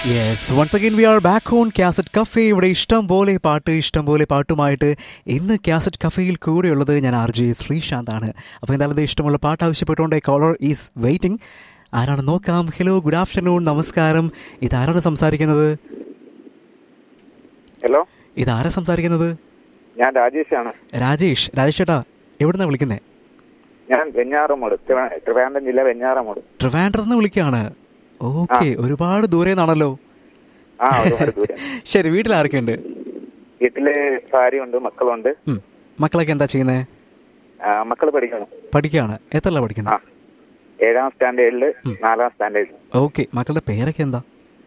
Yes once again we are back on cassette cafe ഇവിടെ ഇഷ്ടം പോലെ പാട്ട് ഇഷ്ടം പോലെ പാട്ടുമായിട്ട് ഇന്ന് കാസറ്റ് കഫേയിൽ കൂടെയുള്ളത് ഞാൻ ആർ ജെ ശ്രീശാന്ത് ആണ് അപ്പോൾ എന്തായാലും ഇത് ഇഷ്ടമുള്ള പാട്ട് ആവശ്യപ്പെട്ടുകൊണ്ട് കോളർ ഈസ് വെയിറ്റിംഗ് ആരാണ് നോക്കാം ഹലോ ഗുഡ് ആഫ്റ്റർനൂൺ നമസ്കാരം ഇതാരാണ് സംസാരിക്കുന്നത് ഹലോ ഇതാരാ സംസാരിക്കുന്നത് ഞാൻ രാജേഷാണ് രാജേഷ് രാജേഷ് ചേട്ടാ എവിടുന്നാ വിളിക്കുന്നത് ഞാൻ വെഞ്ഞാറമൂട് ട്രിവാ- ട്രിവാൻഡ്രം ജില്ല വെഞ്ഞാറമൂട് ട്രിവാൻഡ്രത്ത് നിന്ന് വിളിക്കുകയാണ് ഓക്കെ ഒരുപാട് ദൂരെ നിന്നാണല്ലോ ആ ഒരുപാട് ദൂരം ശരി വീട്ടിൽ ആരൊക്കെയുണ്ട് വീട്ടില് ഭാര്യയുണ്ട് മക്കളുണ്ട് ഉം. മക്കളൊക്കെ എന്താ ചെയ്യുന്നത് ആ, മക്കള് പഠിക്കണം പഠിക്കുകയാണ് എത്രല്ല ആ പഠിക്കുന്നത് ഏഴാം സ്റ്റാൻഡേർഡില് നാലാം സ്റ്റാൻഡേർഡിൽ ഓക്കെ മക്കളുടെ പേരൊക്കെ എന്താ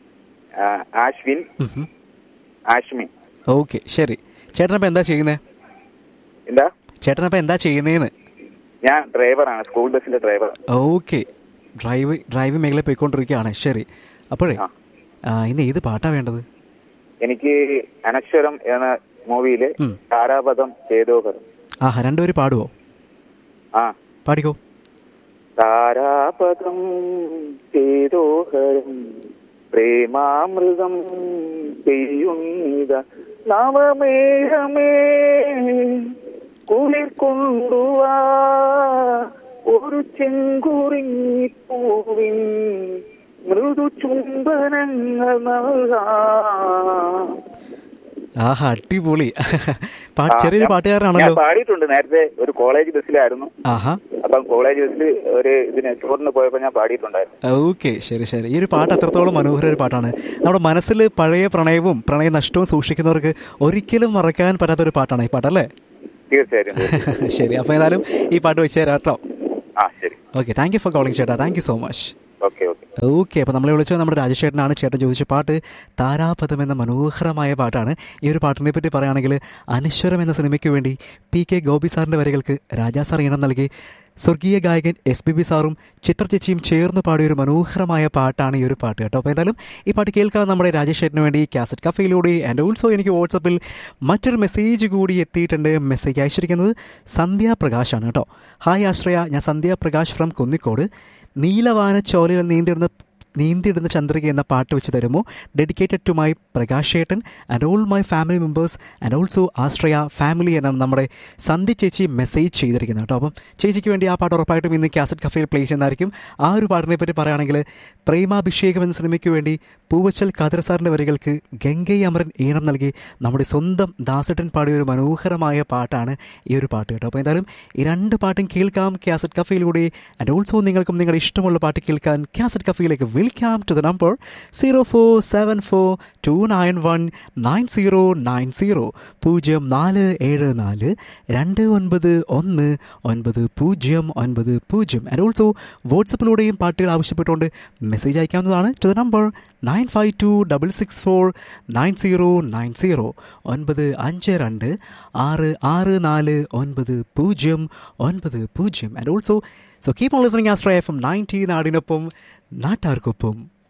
ആശ്വിൻ ആഷ്മി ഓക്കെ ശരി ചേട്ടനപ്പം എന്താ ചെയ്യുന്നത് എന്താ ചേട്ടനപ്പം എന്താ ചെയ്യുന്നതെന്ന് ഞാൻ ഡ്രൈവറാണ് സ്കൂൾ ബസ്സിന്റെ ഡ്രൈവർ ഓക്കെ ഡ്രൈവ് ഡ്രൈവിംഗ് മേഖല പോയിക്കൊണ്ടിരിക്കുകയാണ് ശരി അപ്പോഴേ ആ. ആ, ഇന്ന് ഏത് പാട്ടാ വേണ്ടത് എനിക്ക് അനശ്വരം എന്ന മൂവിയില് ഉം. താരാപഥം ചേതോപരം ആഹാ രണ്ടുപേര് പാടുവോ ആ പാടിക്കോ താരാപദം ചേതോഹരം പ്രേമാമൃതം പെയ്യുന്നിത നവമേഘമേ കുളിർ കൊണ്ടുവാ ഒരു ചെങ്കുറിങ്ങി പൂവിൻ മൃദു ചുംബനങ്ങൾ നൽകാം ആഹാ അടിപൊളി പാട്ട് ആ, ചെറിയൊരു ഞാൻ- ഞാൻ പാട്ടുകാരനാണല്ലോ പാടിയിട്ടുണ്ട് നേരത്തെ ഒരു കോളേജ് ബസ്സിലായിരുന്നു ആഹാ അപ്പം കോളേജ് ബസ്സിൽ ഒരു ഇതിന് ടൂറിന് പോയപ്പോ ഞാൻ പാടിയിട്ടുണ്ടായിരുന്നു ഓക്കെ ശരി ശരി ഈ ഒരു പാട്ട് അത്രത്തോളം മനോഹര ഒരു പാട്ടാണ് നമ്മുടെ മനസ്സിൽ പഴയ പ്രണയവും പ്രണയ നഷ്ടവും സൂക്ഷിക്കുന്നവർക്ക് ഒരിക്കലും മറക്കാൻ പറ്റാത്തൊരു പാട്ടാണ് ഈ പാട്ടല്ലേ തീർച്ചയായിട്ടും തീർച്ചയായിട്ടും. ശരി അപ്പോൾ ഏതായാലും ഈ പാട്ട് വെച്ച് തരാം കേട്ടോ ആ ശരി okay thank you for calling ചേട്ടാ thank you so much okay okay okay അപ്പോൾ നമ്മളെ വിളിച്ചത് നമ്മുടെ രാജേഷ് ചേട്ടനാണ് ചേട്ടൻ ചോദിച്ച പാട്ട് താരാപഥം എന്ന മനോഹരമായ പാട്ടാണ് ഈ ഒരു പാട്ടിനെ പറ്റി പറയുകയാണെങ്കിൽ അനശ്വരം എന്ന സിനിമയ്ക്ക് വേണ്ടി പി കെ ഗോപി സാറിൻ്റെ വരികൾക്ക് രാജാ സാർ ഈണം നൽകി സ്വർഗീയ ഗായകൻ എസ് പി ബി സാറും ചിത്ര ചേച്ചിയും ചേർന്ന് പാടിയ ഒരു മനോഹരമായ പാട്ടാണ് ഈ ഒരു പാട്ട് കേട്ടോ അപ്പോൾ എന്തായാലും ഈ പാട്ട് കേൾക്കാൻ നമ്മുടെ രാജേഷ് ചേട്ടന് വേണ്ടി കാസറ്റ് കഫയിലൂടെ ആൻഡ് ഓൾസോ എനിക്ക് വാട്സപ്പിൽ മറ്റൊരു മെസ്സേജ് കൂടി എത്തിയിട്ടുണ്ട് മെസ്സേജ് അയച്ചിരിക്കുന്നത് സന്ധ്യ പ്രകാശാണ് കേട്ടോ ഹായ് ആശ്രയ ഞാൻ സന്ധ്യ പ്രകാശ് ഫ്രം കുന്നിക്കോട് നീലവാന ചോലയിൽ നീന്തിടുന്ന നീന്തിടുന്ന ചന്ദ്രിക എന്ന പാട്ട് വെച്ച് തരുമോ ഡെഡിക്കേറ്റഡ് ടു മൈ പ്രകാശ് ഏട്ടൻ and all my family members and also Ashraya family എന്നാണ് നമ്മുടെ സന്ധി ചേച്ചി മെസ്സേജ് ചെയ്തിരിക്കുന്നത് കേട്ടോ അപ്പം ചേച്ചിക്ക് വേണ്ടി ആ പാട്ട് ഉറപ്പായിട്ടും ഇന്ന് കാസറ്റ് കഫയിൽ പ്ലേ ചെയ്യുന്നതായിരിക്കും ആ ഒരു പാട്ടിനെ പറ്റി പറയുകയാണെങ്കിൽ പ്രേമാഭിഷേകം എന്ന സിനിമയ്ക്ക് വേണ്ടി പൂവച്ചൽ ഖാദർ സാറിൻ്റെ വരികൾക്ക് ഗംഗൈ അമരൻ ഈണം നൽകി നമ്മുടെ സ്വന്തം ദാസട്ടൻ പാടിയ ഒരു മനോഹരമായ പാട്ടാണ് ഈ ഒരു പാട്ട് കേട്ടോ അപ്പോൾ എന്തായാലും ഈ രണ്ട് പാട്ടും കേൾക്കാം കാസറ്റ് കഫയിലൂടെ ആൻഡ് ഓൾസോ നിങ്ങൾക്കും നിങ്ങളുടെ ഇഷ്ടമുള്ള പാട്ട് കേൾക്കാൻ കാസറ്റ് കഫയിലേക്ക് വിളിക്കാം to the number zero four seven four two nine one nine zero nine zero പൂജ്യം നാല് ഏഴ് നാല് രണ്ട് ഒൻപത് ഒന്ന് ഒൻപത് പൂജ്യം ഒൻപത് പൂജ്യം ആൻഡ് ഓൾസോ വാട്സപ്പിലൂടെയും പാട്ടുകൾ ആവശ്യപ്പെട്ടുകൊണ്ട് മെസ്സേജ് അയക്കാവുന്നതാണ് to the number nine five two double six four nine zero nine zero ഒൻപത് അഞ്ച് രണ്ട് ആറ് ആറ് നാല് ഒൻപത് പൂജ്യം ഒൻപത് പൂജ്യം and also so keep on listening Astra F M ninety നാടിനൊപ്പം നാട്ടാർക്കൊപ്പം